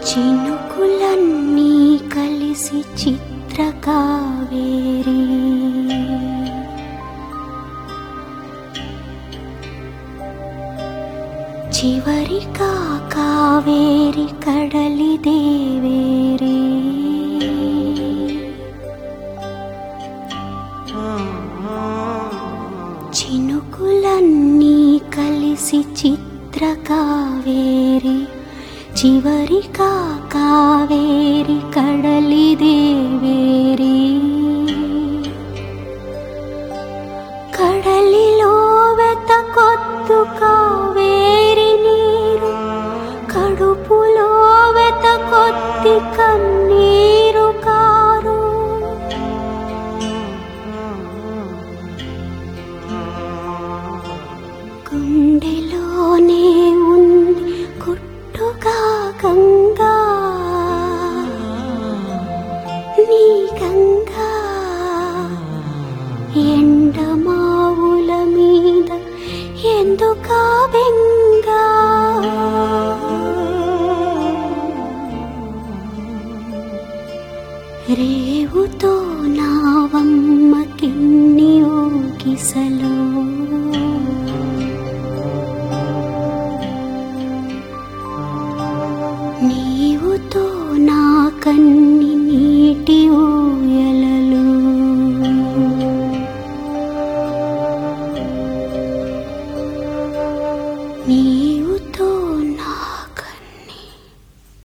చినుకులన్నీ కలిసి చిత్రకావేరి చివరిగా కావేరి కడలి దేవేరి చినుకులన్నీ కలిసి చిత్రకావేరి చివరిగా కావేరి కడలి దేవేరి కడలిలో వెత కొత్తు కావేరి నీరు కడుపులో వెత కొత్తి కన్నీరు కారు గుండెలోనే ఉంది గుట్టుగా గంగా నీ గంగా ఎండమావుల మీద ఎందుకా బెంగా రేవుతో నావమ్మ కిన్ని ఊగిసలో నీవుతో నా కన్ని నీటి ఊయలలు నీవు